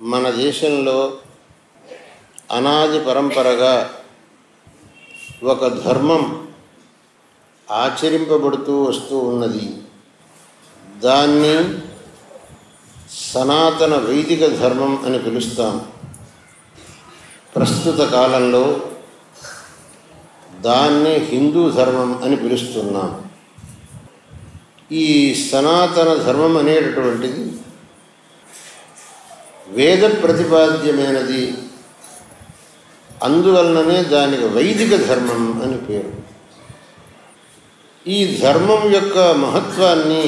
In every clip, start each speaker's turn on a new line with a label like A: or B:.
A: మన దేశంలో అనాది పరంపరగా ఒక ధర్మం ఆచరింపబడుతూ వస్తూ ఉన్నది దాన్ని సనాతన వైదిక ధర్మం అని పిలుస్తాం ప్రస్తుత కాలంలో దాన్ని హిందూ ధర్మం అని పిలుస్తున్నాం ఈ సనాతన ధర్మం అనేటటువంటిది వేద ప్రతిపాద్యమైనది అందువలననే దానికి వైదిక ధర్మం అని పేరు ఈ ధర్మం యొక్క మహత్వాన్ని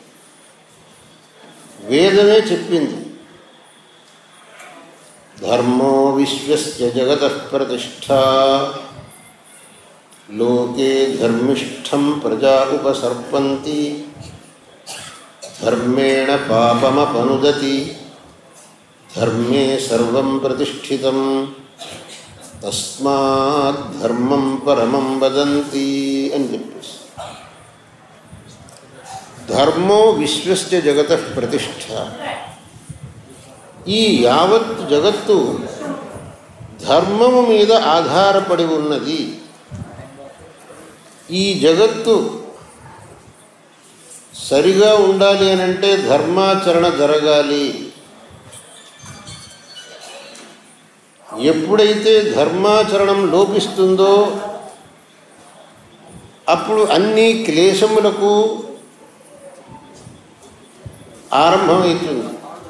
A: వేదమే చెప్పింది ధర్మో విశ్వస్య జగత ప్రతిష్ట లోకే ధర్మిష్టం ప్రజా ఉపసర్పంతి ధర్మేణ పాపమపనుదతి ధర్మే సర్వం ప్రతిష్ఠితం తస్మాత్ ధర్మం పరమం వదంతి అని చెప్పేసి ధర్మో విశ్వస్య జగత ప్రతిష్ట ఈ యావత్ జగత్తు ధర్మము మీద ఆధారపడి ఉన్నది ఈ జగత్తు సరిగా ఉండాలి అని అంటే ధర్మాచరణ జరగాలి ఎప్పుడైతే ధర్మాచరణం లోపిస్తుందో అప్పుడు అన్ని క్లేశములకు ఆరంభమవుతుంది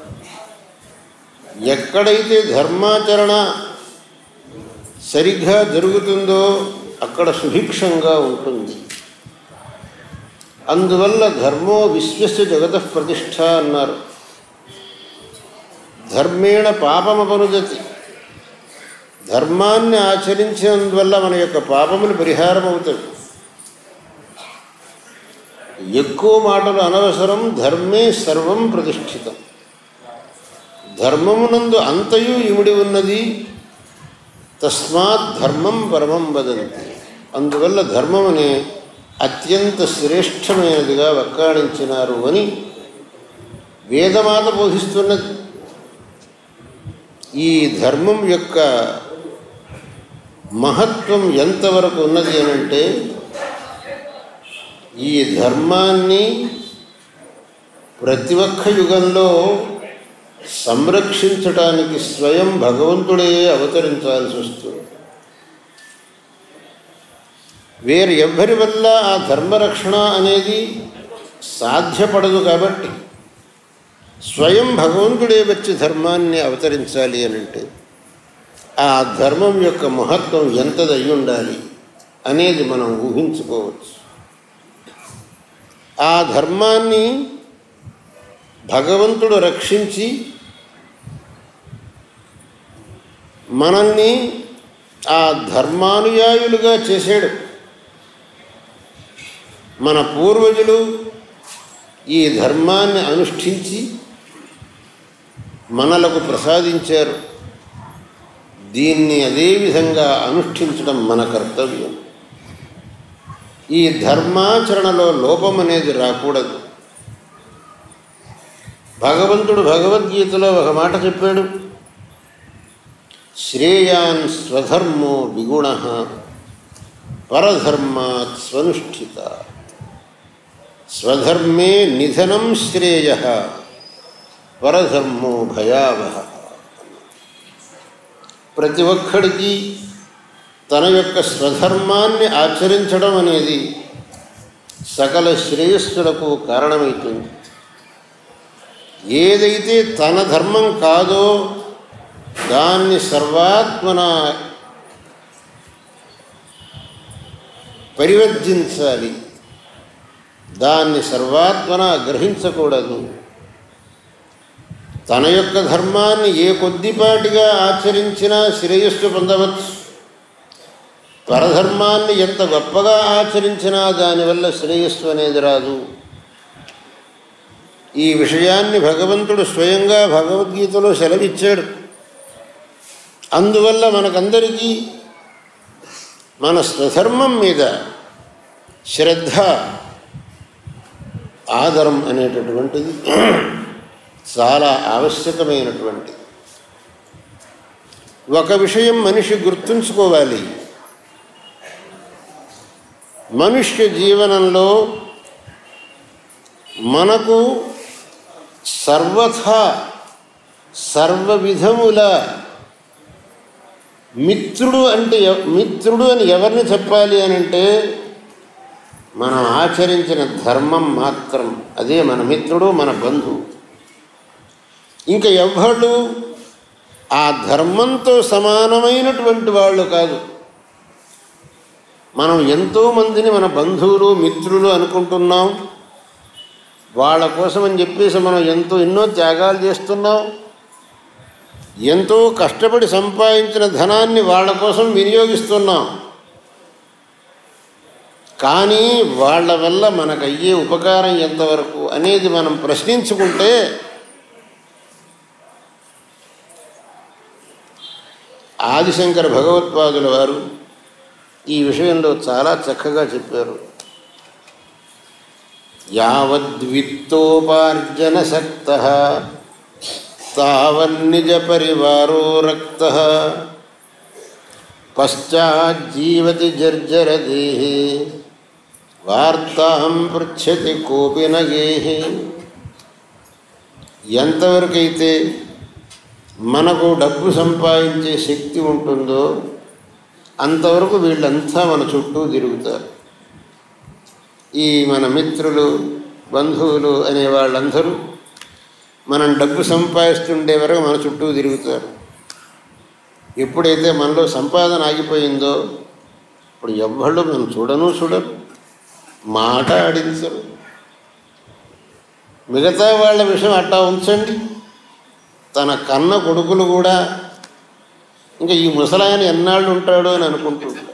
A: ఎక్కడైతే ధర్మాచరణ సరిగ్గా జరుగుతుందో అక్కడ సుభిక్షంగా ఉంటుంది అందువల్ల ధర్మో విశ్వస్య జగత ప్రతిష్ట అన్నారు ధర్మేణ పాపమపనుదతి ధర్మాన్ని ఆచరించినందువల్ల మన యొక్క పాపములు పరిహారం అవుతాయి ఎక్కువ మాటలు అనవసరం ధర్మే సర్వం ప్రతిష్ఠితం ధర్మమునందు అంతయు ఇమిడి ఉన్నది తస్మాత్ ధర్మం పరమం వదంతి అందువల్ల ధర్మమని అత్యంత శ్రేష్టమైనదిగా వక్కాణించినారు అని వేదమాత బోధిస్తున్నది ఈ ధర్మం యొక్క మహత్వం ఎంతవరకు ఉన్నది అనంటే ఈ ధర్మాన్ని ప్రతి ఒక్క యుగంలో సంరక్షించటానికి స్వయం భగవంతుడే అవతరించాల్సి వస్తుంది వేరు ఎవ్వరి వల్ల ఆ ధర్మరక్షణ అనేది సాధ్యపడదు కాబట్టి స్వయం భగవంతుడే వచ్చి ధర్మాన్ని అవతరించాలి అని అంటే ఆ ధర్మం యొక్క మహత్వం ఎంతదై ఉండాలి అనేది మనం ఊహించుకోవచ్చు ఆ ధర్మాన్ని భగవంతుడు రక్షించి మనల్ని ఆ ధర్మానుయాయులుగా చేశాడు మన పూర్వజులు ఈ ధర్మాన్ని అనుష్ఠించి మనలకు ప్రసాదించారు దీన్ని అదేవిధంగా అనుష్ఠించడం మన కర్తవ్యం ఈ ధర్మాచరణలో లోపం అనేది రాకూడదు భగవంతుడు భగవద్గీతలో ఒక మాట చెప్పాడు శ్రేయాన్ స్వధర్మో విగుణ పరధర్మాత్ స్వనుష్ఠిత స్వధర్మే నిధనం శ్రేయ పరధర్మో భయావహ ప్రతి ఒక్కడికి తన యొక్క స్వధర్మాన్ని ఆచరించడం అనేది సకల శ్రేయస్సులకు కారణమవుతుంది ఏదైతే తన ధర్మం కాదో దాన్ని సర్వాత్మన పరివర్జించాలి దాన్ని సర్వాత్మన గ్రహించకూడదు తన యొక్క ధర్మాన్ని ఏ కొద్దిపాటిగా ఆచరించినా శ్రేయస్సు పొందవచ్చు పరధర్మాన్ని ఎంత గొప్పగా ఆచరించినా దానివల్ల శ్రేయస్సు అనేది రాదు ఈ విషయాన్ని భగవంతుడు స్వయంగా భగవద్గీతలో సెలవిచ్చాడు అందువల్ల మనకందరికీ మన స్వధర్మం మీద శ్రద్ధ ఆదరం అనేటటువంటిది చాలా ఆవశ్యకమైనటువంటిది ఒక విషయం మనిషి గుర్తుంచుకోవాలి మనుష్య జీవనంలో మనకు సర్వథా సర్వ విధముల మిత్రుడు అంటే ఎవ- మిత్రుడు అని ఎవరిని చెప్పాలి అని అంటే మనం ఆచరించిన ధర్మం మాత్రం అదే మన మిత్రుడు మన బంధువు ఇంకా ఎవ్వళ్ళు ఆ ధర్మంతో సమానమైనటువంటి వాళ్ళు కాదు మనం ఎంతోమందిని మన బంధువులు మిత్రులు అనుకుంటున్నాం వాళ్ళ కోసం అని చెప్పేసి మనం ఎంతో ఎన్నో త్యాగాలు చేస్తున్నాం ఎంతో కష్టపడి సంపాదించిన ధనాన్ని వాళ్ళ కోసం వినియోగిస్తున్నాం కానీ వాళ్ళ వల్ల మనకు అయ్యే ఉపకారం ఎంతవరకు అనేది మనం ప్రశ్నించుకుంటే ఆదిశంకర భగవత్పాదుల వారు ఈ విషయంలో చాలా చక్కగా చెప్పారు యావద్విత్తోపార్జన సక్త తావన్నిజ పరివారో రక్త పశ్చాజ్జీవతి జర్జరదేహే వార్తాం పృచ్చతి కోపి నగేహి ఎంతవరకైతే మనకు డబ్బు సంపాదించే శక్తి ఉంటుందో అంతవరకు వీళ్ళంతా మన చుట్టూ తిరుగుతారు ఈ మన మిత్రులు బంధువులు అనే వాళ్ళందరూ మనం డబ్బు సంపాదిస్తుండే వరకు మన చుట్టూ తిరుగుతారు ఎప్పుడైతే మనలో సంపాదన ఆగిపోయిందో ఇప్పుడు ఎవ్వళ్ళు మనం చూడను చూడరు మాట ఆడించరు మిగతా వాళ్ళ విషయం అట్టా ఉంచండి తన కన్న కొడుకులు కూడా ఇంకా ఈ ముసలాయన ఎన్నాళ్ళు ఉంటాడు అని అనుకుంటుంటాడు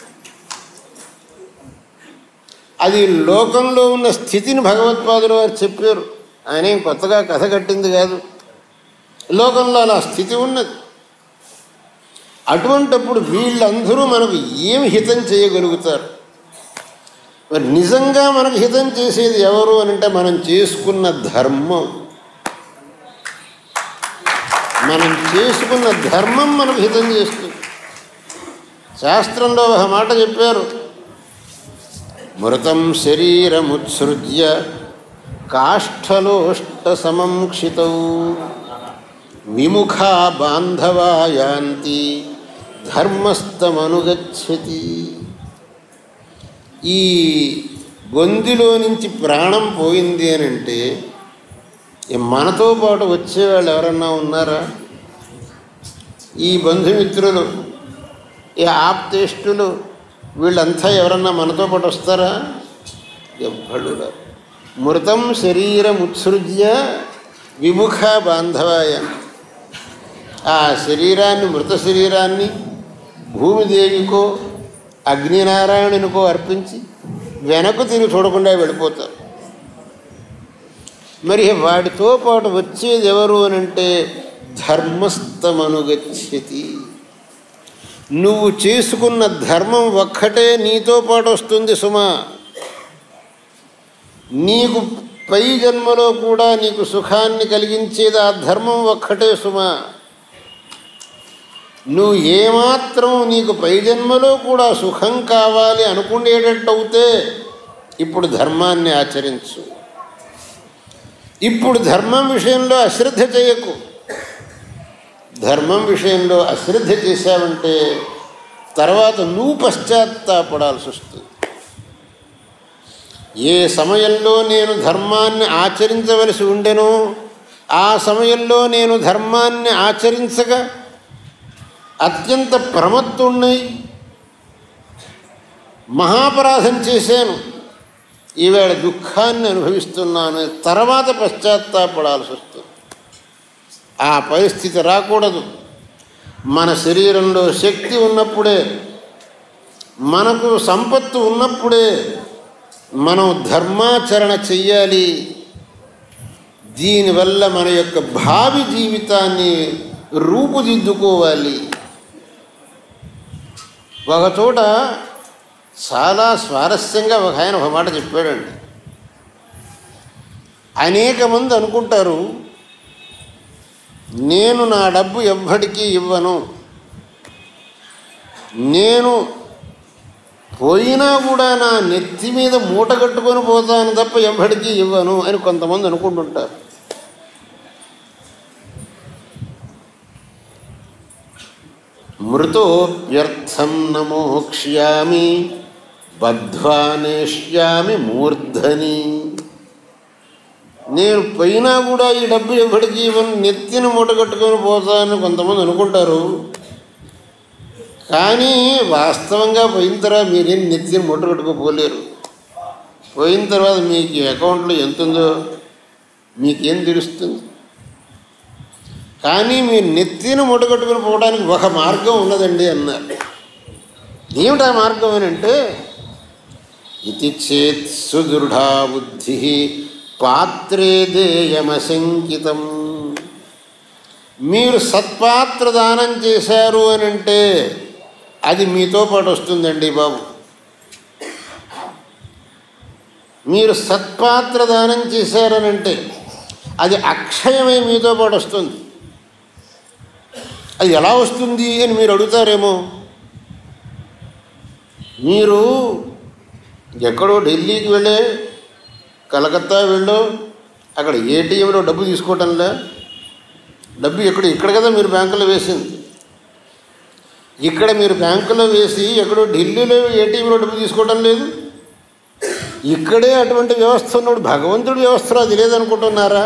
A: అది లోకంలో ఉన్న స్థితిని భగవత్పాదులు వారు చెప్పారు ఆయన ఏం కొత్తగా కథ కట్టింది కాదు లోకంలో అలా స్థితి ఉన్నది అటువంటప్పుడు వీళ్ళందరూ మనకు ఏమి హితం చేయగలుగుతారు మరి నిజంగా మనకు హితం చేసేది ఎవరు అని అంటే మనం చేసుకున్న ధర్మం మనం చేసుకున్న ధర్మం మనకు హితం చేస్తుంది శాస్త్రంలో ఒక మాట చెప్పారు మృతం శరీరముత్సృజ్య కాష్ఠలోష్ట సమంక్షితౌ విముఖా బాంధవా యాంతి ధర్మస్థమనుగచ్చతి ఈ గొంతులో నుంచి ప్రాణం పోయింది అని అంటే ఈ మనతో పాటు వచ్చేవాళ్ళు ఎవరన్నా ఉన్నారా ఈ బంధుమిత్రులు ఈ ఆప్తేష్టులు వీళ్ళంతా ఎవరన్నా మనతో పాటు వస్తారా ఎవ్వడు రారు. మృతం శరీరం ఉత్సృజ్య విముఖ బాంధవాయ ఆ శరీరాన్ని మృత శరీరాన్ని భూమిదేవికో అగ్నినారాయణునికో అర్పించి వెనక్కు తిరిగి చూడకుండా వెళ్ళిపోతారు మరి వాడితో పాటు వచ్చేది ఎవరు అని అంటే ధర్మస్థమనుగచ్చతి నువ్వు చేసుకున్న ధర్మం ఒక్కటే నీతో పాటు వస్తుంది సుమా నీకు పై జన్మలో కూడా నీకు సుఖాన్ని కలిగించేది ఆ ధర్మం ఒక్కటే సుమా నువ్వు ఏమాత్రం నీకు పై జన్మలో కూడా సుఖం కావాలి అనుకునేటట్టు అవుతే ఇప్పుడు ధర్మాన్ని ఆచరించు ఇప్పుడు ధర్మం విషయంలో అశ్రద్ధ చేయకు ధర్మం విషయంలో అశ్రద్ధ చేశావంటే తర్వాత నువ్వు పశ్చాత్తాపడాల్సి వస్తుంది ఏ సమయంలో నేను ధర్మాన్ని ఆచరించవలసి ఉండెనో ఆ సమయంలో నేను ధర్మాన్ని ఆచరించగా అత్యంత ప్రమత్తున్నై మహాపరాధం చేశాను ఈవేళ దుఃఖాన్ని అనుభవిస్తున్నాను తర్వాత పశ్చాత్తాపడాల్సి వస్తుంది ఆ పరిస్థితి రాకూడదు మన శరీరంలో శక్తి ఉన్నప్పుడే మనకు సంపత్తు ఉన్నప్పుడే మనం ధర్మాచరణ చెయ్యాలి దీనివల్ల మన యొక్క భావి జీవితాన్ని రూపుదిద్దుకోవాలి ఒకచోట చాలా స్వారస్యంగా ఒక ఆయన ఒక మాట చెప్పాడండి అనేక మంది అనుకుంటారు నేను నా డబ్బు ఎవ్వడికి ఇవ్వను నేను పోయినా కూడా నా నెత్తి మీద మూట కట్టుకొని పోతాను తప్ప ఎవడికి ఇవ్వను అని కొంతమంది అనుకుంటుంటారు మృతోప్యర్థం నమోక్ష్యామి బద్ధ్వా నేష్యామి మూర్ధని నేను పోయినా కూడా ఈ డబ్బు ఎవడికి ఇవ్వను నెత్తిన మూట కట్టుకొని పోతానని కొంతమంది అనుకుంటారు కానీ వాస్తవంగా పోయిన తర్వాత మీరేం నెత్తిన మూట కట్టుకోపోలేరు పోయిన తర్వాత మీకు అకౌంట్లో ఎంత ఉందో మీకేం తెలుస్తుంది కానీ మీరు నెత్తిన మూట కట్టుకుని పోవడానికి ఒక మార్గం ఉన్నదండి అన్నారు ఏమిటా మార్గం అని అంటే ఇది చేత్ సుదృఢా బుద్ధి పాత్రే దేయమశంకితం మీరు సత్పాత్ర దానం చేశారు అని అంటే అది మీతో పాటు వస్తుందండి బాబు మీరు సత్పాత్ర దానం చేశారనంటే అది అక్షయమై మీతో పాటు వస్తుంది అది ఎలా వస్తుంది అని మీరు అడుగుతారేమో మీరు ఎక్కడో ఢిల్లీకి వెళ్ళే కలకత్తా వెళ్ళో అక్కడ ఏటీఎంలో డబ్బు తీసుకోవటంలే డబ్బు ఎక్కడ ఇక్కడ కదా మీరు బ్యాంకులో వేసింది ఇక్కడ మీరు బ్యాంకులో వేసి ఎక్కడో ఢిల్లీలో ఏటీఎంలో డబ్బు తీసుకోవటం లేదు ఇక్కడే అటువంటి వ్యవస్థ ఉన్నప్పుడు భగవంతుడి వ్యవస్థలో అది లేదనుకుంటున్నారా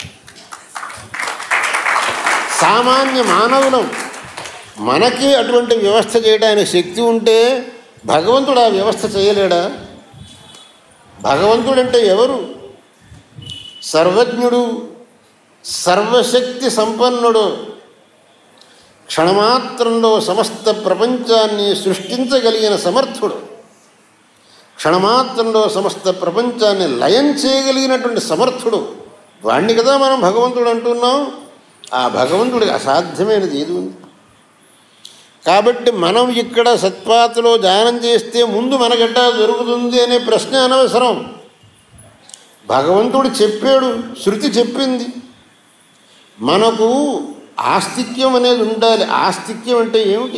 A: సామాన్య మానవులం మనకి అటువంటి వ్యవస్థ చేయడానికి శక్తి ఉంటే భగవంతుడు ఆ వ్యవస్థ చేయలేడా భగవంతుడు అంటే ఎవరు సర్వజ్ఞుడు సర్వశక్తి సంపన్నుడు క్షణమాత్రంలో సమస్త ప్రపంచాన్ని సృష్టించగలిగిన సమర్థుడు క్షణమాత్రంలో సమస్త ప్రపంచాన్ని లయం చేయగలిగినటువంటి సమర్థుడు వాణ్ణి కదా మనం భగవంతుడు అంటున్నాం ఆ భగవంతుడికి అసాధ్యమైనది ఏది ఉంది కాబట్టి మనం ఇక్కడ సత్పాతలో దానం చేస్తే ముందు మనకెట్టా దొరుకుతుంది అనే ప్రశ్న అనవసరం భగవంతుడు చెప్పాడు శృతి చెప్పింది మనకు ఆస్తిక్యం అనేది ఉండాలి ఆస్తిక్యం అంటే ఏమిటి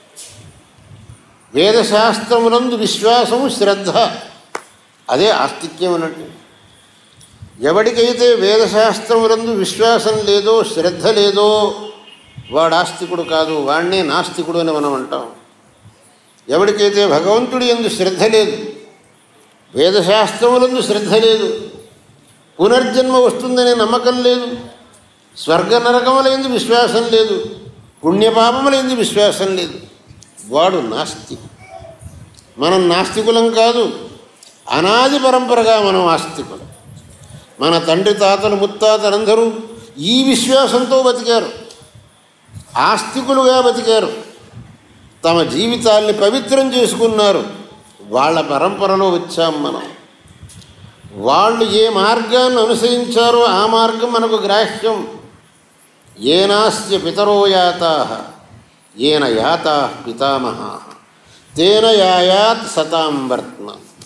A: వేదశాస్త్రమునందు విశ్వాసము శ్రద్ధ అదే ఆస్తిక్యం అన్నట్టు ఎవడికైతే వేదశాస్త్రములందు విశ్వాసం లేదో శ్రద్ధ లేదో వాడు ఆస్తికుడు కాదు వాడినే నాస్తికుడు అని మనం అంటాం ఎవడికైతే భగవంతుడి ఎందు శ్రద్ధ లేదు వేదశాస్త్రములందు శ్రద్ధ లేదు పునర్జన్మ వస్తుందనే నమ్మకం లేదు స్వర్గ నరకములందు విశ్వాసం లేదు పుణ్యపాపములందు విశ్వాసం లేదు వాడు నాస్తి మనం నాస్తికులం కాదు అనాది పరంపరగా మనం ఆస్తికులం మన తండ్రి తాతలు ముత్తాతలందరూ ఈ విశ్వాసంతో బతికారు ఆస్తికులుగా బతికారు తమ జీవితాల్ని పవిత్రం చేసుకున్నారు వాళ్ళ పరంపరలో వచ్చాం మనం వాళ్ళు ఏ మార్గాన్ని అనుసరించారో ఆ మార్గం మనకు గ్రాహ్యం ఏనాస్య పితరో యాతా ఏన యాతా పితామహా తేన యాయాత్ సతాం వర్త్మ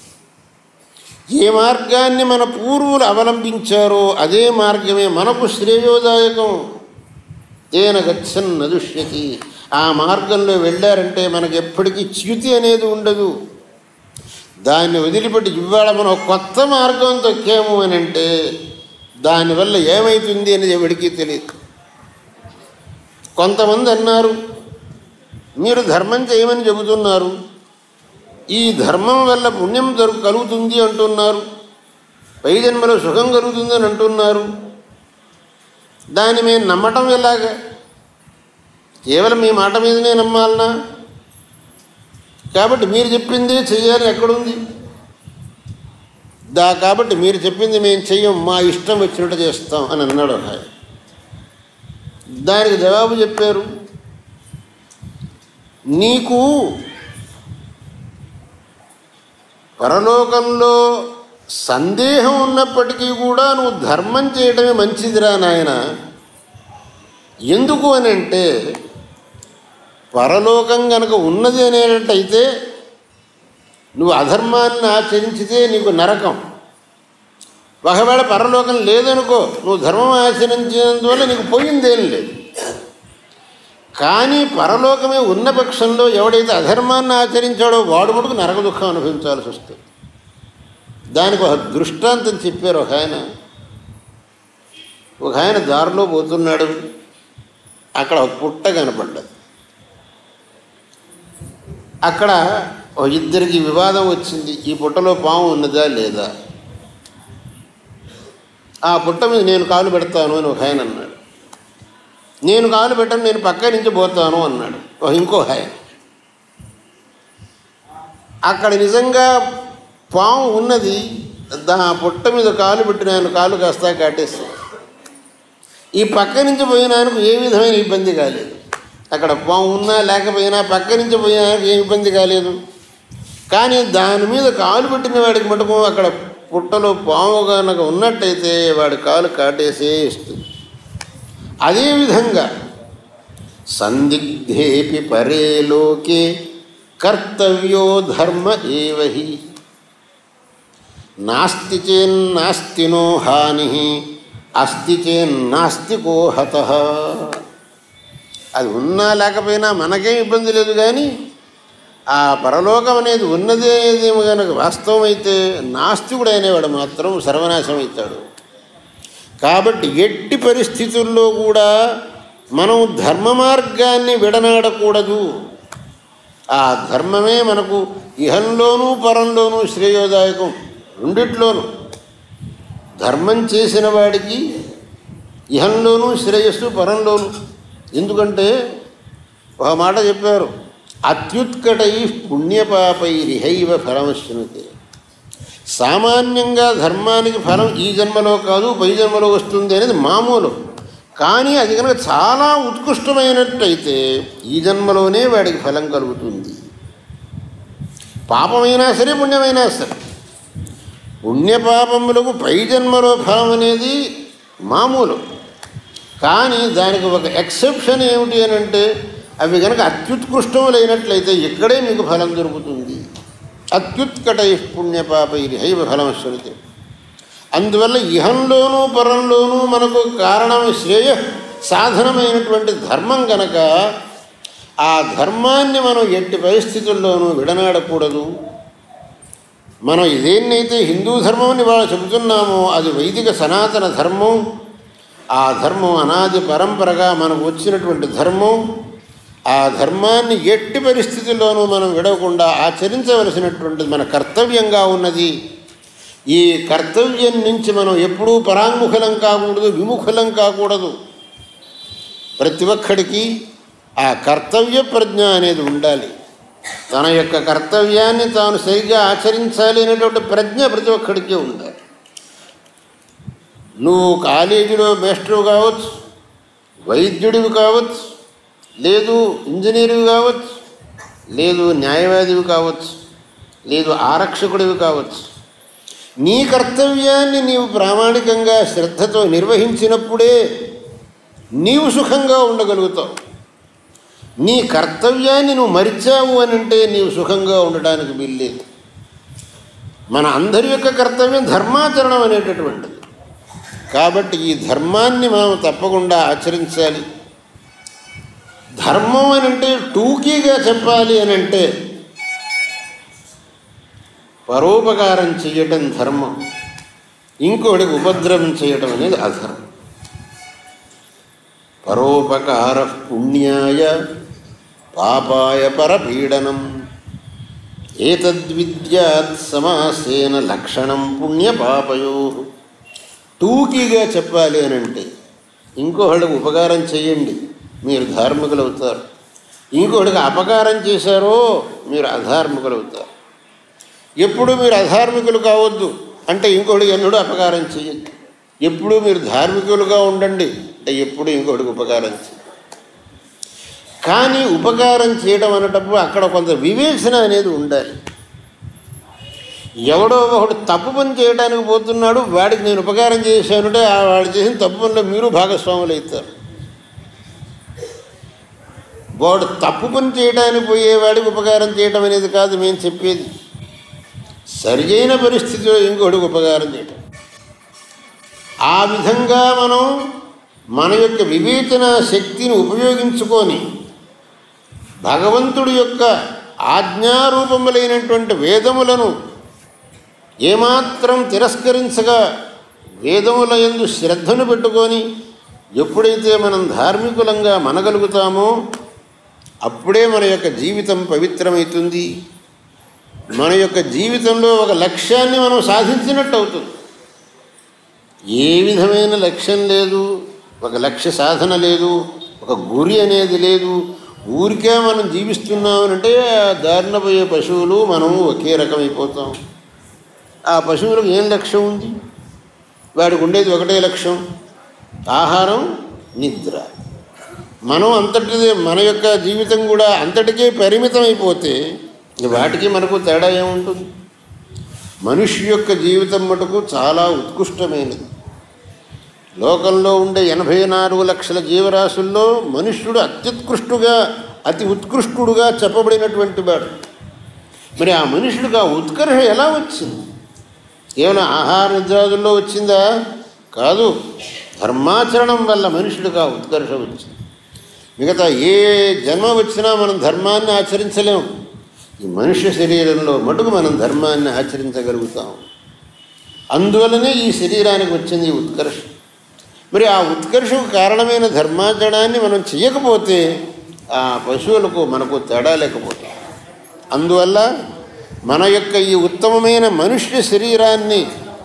A: ఏ మార్గాన్ని మన పూర్వులు అవలంబించారో అదే మార్గమే మనకు శ్రేయోదాయకం తేన గచ్చన్ నదుష్యతి ఆ మార్గంలో వెళ్ళారంటే మనకి ఎప్పటికీ చ్యుతి అనేది ఉండదు దాన్ని వదిలిపెట్టి ఇవాళ మనం ఒక కొత్త మార్గం తొక్కాము అని అంటే దానివల్ల ఏమవుతుంది అనేది ఎవరికీ తెలియదు కొంతమంది అన్నారు మీరు ధర్మం చేయమని చెబుతున్నారు ఈ ధర్మం వల్ల పుణ్యం దొరు కలుగుతుంది అంటున్నారు పై జన్మలో సుఖం కలుగుతుంది అని అంటున్నారు దాన్ని మేము నమ్మటం ఎలాగా కేవలం మీ మాట మీదనే నమ్మాలనా కాబట్టి మీరు చెప్పిందే చెయ్యాలి ఎక్కడుంది దా కాబట్టి మీరు చెప్పింది మేము చెయ్యం మా ఇష్టం వచ్చినట్టు చేస్తాం అని అన్నాడు ఒక ఆయన దానికి జవాబు చెప్పారు నీకు పరలోకంలో సందేహం ఉన్నప్పటికీ కూడా నువ్వు ధర్మం చేయడమే మంచిదిరా నాయన ఎందుకు అని అంటే పరలోకం కనుక ఉన్నది అనేటట్టయితే నువ్వు అధర్మాన్ని ఆచరించితే నీకు నరకం ఒకవేళ పరలోకం లేదనుకో నువ్వు ధర్మం ఆచరించినందువల్ల నీకు పోయిందేం లేదు కానీ పరలోకమే ఉన్న పక్షంలో ఎవడైతే అధర్మాన్ని ఆచరించాడో వాడు మటుకు నరక దుఃఖం అనుభవించాల్సి వస్తుంది దానికి ఒక దృష్టాంతం చెప్పారు ఒక ఆయన ఒక ఆయన దారిలో పోతున్నాడు అక్కడ ఒక పుట్ట కనపడ్డది అక్కడ ఓ ఇద్దరికి వివాదం వచ్చింది ఈ పుట్టలో పాము ఉన్నదా లేదా ఆ పుట్ట మీద నేను కాలు పెడతాను అని ఒక ఆయన అన్నాడు నేను కాలు పెట్టను నేను పక్క నుంచి పోతాను అన్నాడు ఒక ఇంకో ఆయన అక్కడ నిజంగా పాము ఉన్నది దా పుట్ట మీద కాలు పెట్టిన ఆయన కాలు కాస్త కాటేస్తాడు ఈ పక్క నుంచి పోయిన ఆయనకు ఏ విధమైన ఇబ్బంది కాలేదు అక్కడ పాము ఉన్నా లేకపోయినా పక్క నుంచి పోయిన ఆయనకు ఏ ఇబ్బంది కాలేదు కానీ దాని మీద కాలు పెట్టిన వాడికి మటుకు అక్కడ పుట్టలో పాము కనుక ఉన్నట్టయితే వాడి కాలు కాటేసే ఇస్తుంది అదేవిధంగా సందిగ్ధేపి పరే లోకే కర్తవ్యో ధర్మ ఏవహి నాస్తి చేన్నాస్తినో హాని అస్తి చేన్నాస్తి కోహత అది ఉన్నా లేకపోయినా మనకేం ఇబ్బంది లేదు కానీ ఆ పరలోకం అనేది ఉన్నది అనేదేమో కనుక వాస్తవం అయితే నాస్తికుడు అనేవాడు మాత్రం సర్వనాశం అవుతాడు కాబట్టి ఎట్టి పరిస్థితుల్లో కూడా మనం ధర్మ మార్గాన్ని విడనాడకూడదు ఆ ధర్మమే మనకు ఇహంలోనూ పరంలోనూ శ్రేయోదాయకం రెండిట్లోనూ ధర్మం చేసిన వాడికి ఇహంలోనూ శ్రేయస్సు పరంలోనూ ఎందుకంటే ఒక మాట చెప్పారు అత్యుత్కటై పుణ్యపాపైరిహైవ ఫలమశ్నుతే సామాన్యంగా ధర్మానికి ఫలం ఈ జన్మలో కాదు పై జన్మలో వస్తుంది అనేది మామూలు కానీ అది కనుక చాలా ఉత్కృష్టమైనట్టయితే ఈ జన్మలోనే వాడికి ఫలం కలుగుతుంది పాపమైనా సరే పుణ్యమైనా సరే పుణ్యపాపములకు పై జన్మలో ఫలం అనేది మామూలు కానీ దానికి ఒక ఎక్సెప్షన్ ఏమిటి అని అంటే అవి కనుక అత్యుత్కృష్టములైనట్లయితే ఇక్కడే మీకు ఫలం దొరుకుతుంది అత్యుత్కటై పుణ్యపాపై హైవ ఫలం స్వరితే అందువల్ల ఇహంలోనూ పరంలోనూ మనకు కారణం శ్రేయ సాధనమైనటువంటి ధర్మం కనుక ఆ ధర్మాన్ని మనం ఎట్టి పరిస్థితుల్లోనూ విడనాడకూడదు మనం ఇదేన్నైతే హిందూ ధర్మం అని వాళ్ళు చెబుతున్నామో అది వైదిక సనాతన ధర్మం ఆ ధర్మం అనాది పరంపరగా మనకు వచ్చినటువంటి ధర్మం ఆ ధర్మాన్ని ఎట్టి పరిస్థితుల్లోనూ మనం విడవకుండా ఆచరించవలసినటువంటిది మన కర్తవ్యంగా ఉన్నది ఈ కర్తవ్యం నుంచి మనం ఎప్పుడూ పరాంగుఖలం కాకూడదు విముఖులం కాకూడదు ప్రతి ఒక్కడికి ఆ కర్తవ్య ప్రజ్ఞ అనేది ఉండాలి తన యొక్క కర్తవ్యాన్ని తాను సరిగ్గా ఆచరించాలి అనేటువంటి ప్రజ్ఞ ప్రతి ఒక్కడికి ఉండాలి నువ్వు కాలేజీలో మేస్టరు కావచ్చు వైద్యుడివి కావచ్చు లేదు ఇంజనీరువి కావచ్చు లేదు న్యాయవాదివి కావచ్చు లేదు ఆరక్షకుడివి కావచ్చు నీ కర్తవ్యాన్ని నీవు ప్రామాణికంగా శ్రద్ధతో నిర్వహించినప్పుడే నీవు సుఖంగా ఉండగలుగుతావు నీ కర్తవ్యాన్ని నువ్వు మరిచావు అని అంటే నీవు సుఖంగా ఉండడానికి వీల్లేదు మన అందరి యొక్క కర్తవ్యం ధర్మాచరణం అనేటటువంటిది కాబట్టి ఈ ధర్మాన్ని మనం తప్పకుండా ఆచరించాలి ధర్మం అని అంటే టూకీగా చెప్పాలి అని అంటే పరోపకారం చేయటం ధర్మం ఇంకోటికి ఉపద్రవం చేయటం అనేది అధర్మం పరోపకార పుణ్యాయ పాపాయ పరపీడనం ఏతద్విద్యాత్ సమాసేన లక్షణం పుణ్యపాపయో టూకీగా చెప్పాలి అని అంటే ఇంకొకళ్ళకి ఉపకారం చేయండి మీరు ధార్మికులు అవుతారు ఇంకొకటికి అపకారం చేశారో మీరు అధార్మికులు అవుతారు ఎప్పుడు మీరు అధార్మికులు కావద్దు అంటే ఇంకొకటి ఎన్నడూ అపకారం చేయొద్దు ఎప్పుడూ మీరు ధార్మికులుగా ఉండండి అంటే ఎప్పుడు ఇంకొకటికి ఉపకారం చేయండి కానీ ఉపకారం చేయడం అనేటప్పుడు అక్కడ కొంత వివేచన అనేది ఉండాలి ఎవడో ఒకడు తప్పు పని చేయడానికి పోతున్నాడు వాడికి నేను ఉపకారం చేశానంటే ఆ వాడు చేసిన తప్పు పనిలో మీరు భాగస్వాములు అవుతారు వాడు తప్పు పని చేయడానికి పోయేవాడికి ఉపకారం చేయడం అనేది కాదు మేము చెప్పేది సరియైన పరిస్థితిలో ఇంకొకటికి ఉపకారం చేయటం ఆ విధంగా మనం మన యొక్క వివేచన శక్తిని ఉపయోగించుకొని భగవంతుడి యొక్క ఆజ్ఞారూపములైనటువంటి వేదములను ఏమాత్రం తిరస్కరించగా వేదముల ఎందు శ్రద్ధను పెట్టుకొని ఎప్పుడైతే మనం ధార్మికులంగా మనగలుగుతామో అప్పుడే మన యొక్క జీవితం పవిత్రమవుతుంది మన యొక్క జీవితంలో ఒక లక్ష్యాన్ని మనం సాధించినట్టు అవుతుంది ఏ విధమైన లక్ష్యం లేదు ఒక లక్ష్య సాధన లేదు ఒక గురి అనేది లేదు ఊరికే మనం జీవిస్తున్నామనంటే ఆ దారిన పోయే పశువులు మనము ఒకే రకమైపోతాం ఆ పశువులకు ఏం లక్ష్యం ఉంది వాడికి ఉండేది ఒకటే లక్ష్యం ఆహారం నిద్ర మనం అంతటిదే మన యొక్క జీవితం కూడా అంతటికే పరిమితం అయిపోతే వాటికి మనకు తేడా ఏముంటుంది మనిషి యొక్క జీవితం మటుకు చాలా ఉత్కృష్టమైనది లోకంలో ఉండే ఎనభై నాలుగు లక్షల జీవరాశుల్లో మనుష్యుడు అత్యుత్కృష్టుగా అతి ఉత్కృష్టుడుగా చెప్పబడినటువంటి వాడు మరి ఆ మనుషుడికి ఆ ఉత్కర్ష ఎలా వచ్చింది కేవలం ఆహార నిద్రాదుల్లో వచ్చిందా కాదు ధర్మాచరణం వల్ల మనుషుడికి ఆ ఉత్కర్ష వచ్చింది మిగతా ఏ జన్మ వచ్చినా మనం ధర్మాన్ని ఆచరించలేము ఈ మనుష్య శరీరంలో మటుకు మనం ధర్మాన్ని ఆచరించగలుగుతాం అందువలనే ఈ శరీరానికి వచ్చింది ఈ ఉత్కర్ష మరి ఆ ఉత్కర్షకు కారణమైన ధర్మాచరణాన్ని మనం చేయకపోతే ఆ పశువులకు మనకు తేడా లేకపోతే అందువల్ల మన యొక్క ఈ ఉత్తమమైన మనుష్య శరీరాన్ని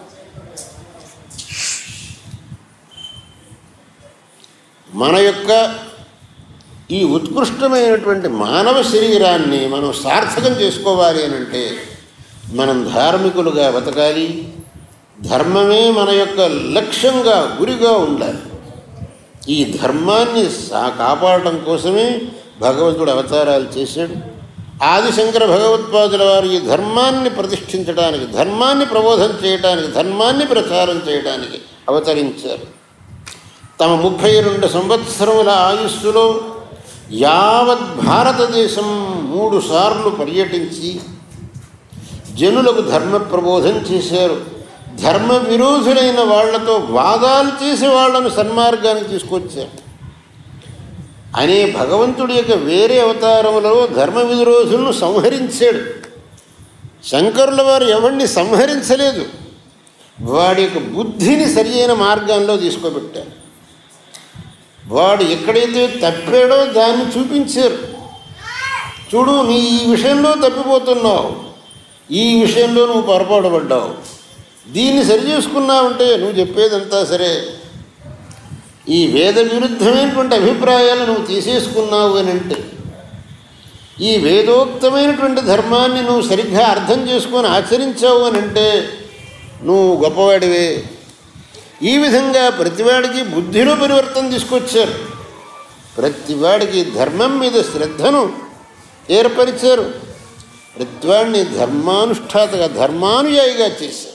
A: మన యొక్క ఈ ఉత్కృష్టమైనటువంటి మానవ శరీరాన్ని మనం సార్థకం చేసుకోవాలి అని అంటే మనం ధార్మికులుగా బతకాలి ధర్మమే మన యొక్క లక్ష్యంగా గురిగా ఉండాలి ఈ ధర్మాన్ని సా కాపాడటం కోసమే భగవంతుడు అవతారాలు చేశాడు ఆదిశంకర భగవత్పాదుల వారు ఈ ధర్మాన్ని ప్రతిష్ఠించడానికి ధర్మాన్ని ప్రబోధం చేయడానికి ధర్మాన్ని ప్రచారం చేయడానికి అవతరించారు తమ ముప్పై రెండు సంవత్సరముల ఆయుస్సులో యావత్ భారతదేశం మూడు సార్లు పర్యటించి జనులకు ధర్మ ప్రబోధం చేశారు ధర్మ విరోధులైన వాళ్లతో వాదాలు చేసే వాళ్లను సన్మార్గానికి తీసుకొచ్చారు అనే భగవంతుడి యొక్క వేరే అవతారములలో ధర్మ విరోధులను సంహరించాడు శంకరుల వారు ఎవరిని సంహరించలేదు వాడి యొక్క బుద్ధిని సరియైన మార్గంలో తీసుకోబెట్టారు వాడు ఎక్కడైతే తప్పాడో దాన్ని చూపించారు చూడు నీ ఈ విషయంలో తప్పిపోతున్నావు ఈ విషయంలో నువ్వు పొరపాటు పడ్డావు దీన్ని సరి చేసుకున్నావంటే నువ్వు చెప్పేదంతా సరే ఈ వేద విరుద్ధమైనటువంటి అభిప్రాయాలు నువ్వు తీసేసుకున్నావు అని అంటే ఈ వేదోక్తమైనటువంటి ధర్మాన్ని నువ్వు సరిగ్గా అర్థం చేసుకొని ఆచరించావు అని అంటే నువ్వు గొప్పవాడివే ఈ విధంగా ప్రతివాడికి బుద్ధిలో పరివర్తన తీసుకొచ్చారు ప్రతివాడికి ధర్మం మీద శ్రద్ధను ఏర్పరిచారు ప్రతివాడిని ధర్మానుష్ఠాతగా ధర్మానుయాయిగా చేశారు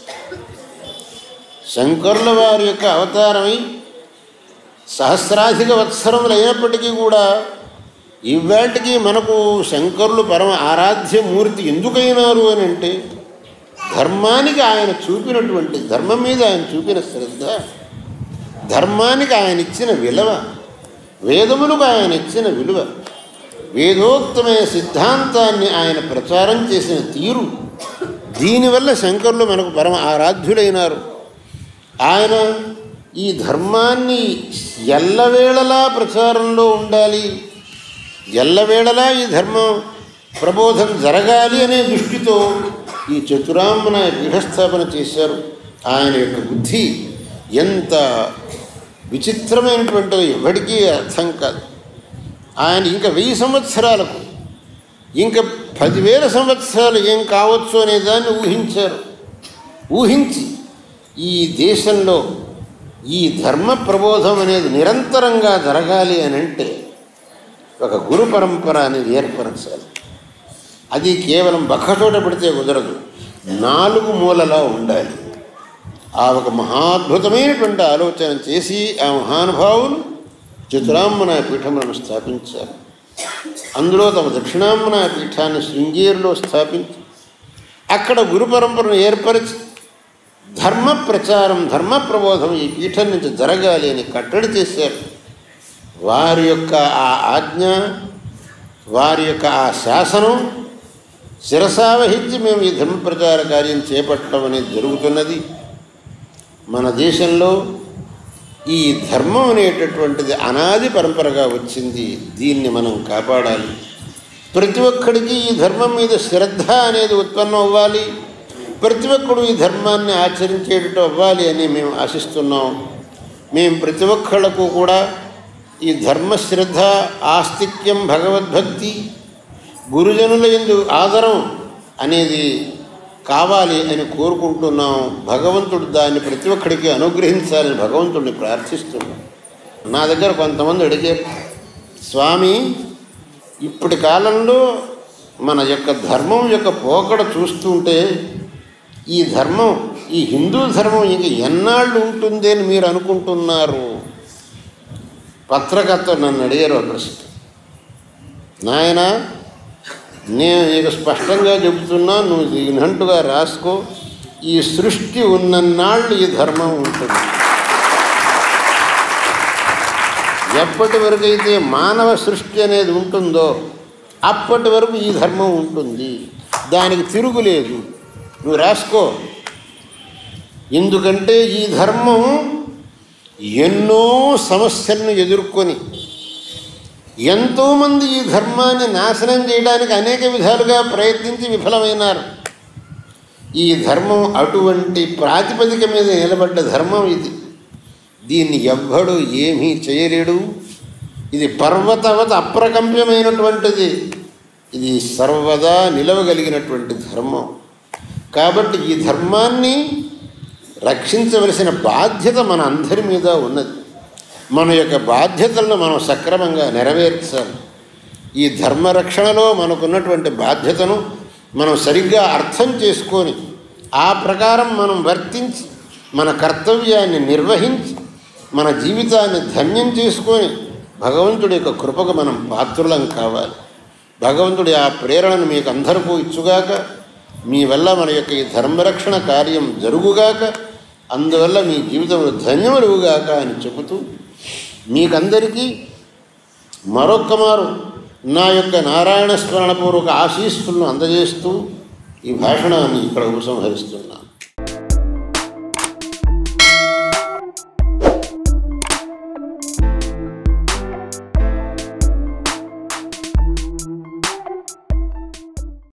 A: శంకరుల వారి యొక్క అవతారమై సహస్రాధిక వత్సరములు అయినప్పటికీ కూడా ఇవాటికి మనకు శంకరులు పరమ ఆరాధ్య మూర్తి ఎందుకైనారు అని అంటే ధర్మానికి ఆయన చూపినటువంటి ధర్మం మీద ఆయన చూపిన శ్రద్ధ ధర్మానికి ఆయన ఇచ్చిన విలువ వేదములకు ఆయన ఇచ్చిన విలువ వేదోక్తమైన సిద్ధాంతాన్ని ఆయన ప్రచారం చేసిన తీరు దీనివల్ల శంకరులు మనకు పరమ ఆరాధ్యులైనారు ఆయన ఈ ధర్మాన్ని ఎల్లవేళలా ప్రచారంలో ఉండాలి ఎల్లవేళలా ఈ ధర్మం ప్రబోధం జరగాలి అనే దృష్టితో ఈ చతురామ్మన పీఠస్థాపన చేశారు ఆయన యొక్క బుద్ధి ఎంత విచిత్రమైనటువంటిదో ఎవరికీ అర్థం కాదు ఆయన ఇంకా వెయ్యి సంవత్సరాలకు ఇంకా పదివేల సంవత్సరాలు ఏం కావచ్చు అనే దాన్ని ఊహించారు ఊహించి ఈ దేశంలో ఈ ధర్మ ప్రబోధం అనేది నిరంతరంగా జరగాలి అని అంటే ఒక గురు పరంపర అనేది ఏర్పరచాలి అది కేవలం బక్కచోట పెడితే కుదరదు నాలుగు మూలలా ఉండాలి ఆ ఒక మహాద్భుతమైనటువంటి ఆలోచన చేసి ఆ మహానుభావులు చతురామ్మన పీఠములను స్థాపించారు అందులో తమ దక్షిణామ్మన పీఠాన్ని శృంగేరిలో స్థాపించి అక్కడ గురు పరంపరను ఏర్పరిచి ధర్మ ప్రచారం ధర్మ ప్రబోధం ఈ పీఠం నుంచి జరగాలి అని కట్టడి చేశారు వారి యొక్క ఆ ఆజ్ఞ వారి యొక్క ఆ శాసనం శిరసావహించి మేము ఈ ధర్మ ప్రచార కార్యం చేపట్టడం అనేది జరుగుతున్నది మన దేశంలో ఈ ధర్మం అనేటటువంటిది అనాది పరంపరగా వచ్చింది దీన్ని మనం కాపాడాలి ప్రతి ఒక్కడికి ఈ ధర్మం మీద శ్రద్ధ అనేది ఉత్పన్నం అవ్వాలి ప్రతి ఒక్కడు ఈ ధర్మాన్ని ఆచరించేటట్టు అవ్వాలి అని మేము ఆశిస్తున్నాం మేము ప్రతి ఒక్కళ్ళకు కూడా ఈ ధర్మశ్రద్ధ ఆస్తిక్యం భగవద్భక్తి గురుజనుల ఎందు ఆదరం అనేది కావాలి అని కోరుకుంటున్నాం భగవంతుడు దాన్ని ప్రతి ఒక్కడికి అనుగ్రహించాలని భగవంతుడిని ప్రార్థిస్తున్నాం నా దగ్గర కొంతమంది అడిగారు స్వామి ఇప్పటి కాలంలో మన యొక్క ధర్మం యొక్క పోకడ చూస్తుంటే ఈ ధర్మం ఈ హిందూ ధర్మం ఇంక ఎన్నాళ్ళు ఉంటుంది అని మీరు అనుకుంటున్నారు పత్రకర్త నన్ను అడిగారు ఆ ప్రశ్న నాయన నేను నీకు స్పష్టంగా చెబుతున్నా నువ్వు దీనంటుగా రాసుకో ఈ సృష్టి ఉన్నన్నాళ్ళు ఈ ధర్మం ఉంటుంది ఎప్పటి వరకు అయితే మానవ సృష్టి అనేది ఉంటుందో అప్పటి వరకు ఈ ధర్మం ఉంటుంది దానికి తిరుగులేదు నువ్వు రాసుకో ఎందుకంటే ఈ ధర్మం ఎన్నో సమస్యలను ఎదుర్కొని ఎంతోమంది ఈ ధర్మాన్ని నాశనం చేయడానికి అనేక విధాలుగా ప్రయత్నించి విఫలమైనారు ఈ ధర్మం అటువంటి ప్రాతిపదిక మీద నిలబడ్డ ధర్మం ఇది దీన్ని ఎవ్వడు ఏమీ చేయలేడు ఇది పర్వతవత అప్రకంప్యమైనటువంటిది ఇది సర్వదా నిలవగలిగినటువంటి ధర్మం కాబట్టి ఈ ధర్మాన్ని రక్షించవలసిన బాధ్యత మన అందరి మీద ఉన్నది మన యొక్క బాధ్యతలను మనం సక్రమంగా నెరవేర్చాలి ఈ ధర్మరక్షణలో మనకున్నటువంటి బాధ్యతను మనం సరిగ్గా అర్థం చేసుకొని ఆ ప్రకారం మనం వర్తించి మన కర్తవ్యాన్ని నిర్వహించి మన జీవితాన్ని ధన్యం చేసుకొని భగవంతుడి యొక్క కృపకు మనం పాత్రులం కావాలి భగవంతుడి ఆ ప్రేరణను మీకు అందరికీ ఇచ్చుగాక మీ వల్ల మన యొక్క ఈ ధర్మరక్షణ కార్యం జరుగుగాక అందువల్ల మీ జీవితంలో ధన్యములుగాక అని చెబుతూ మీకందరికీ మరొక్క మారు నా యొక్క నారాయణ స్మరణపూర్వక ఆశీస్సులను అందజేస్తూ ఈ భాషణాన్ని ఇక్కడ ఉపసంహరిస్తున్నాను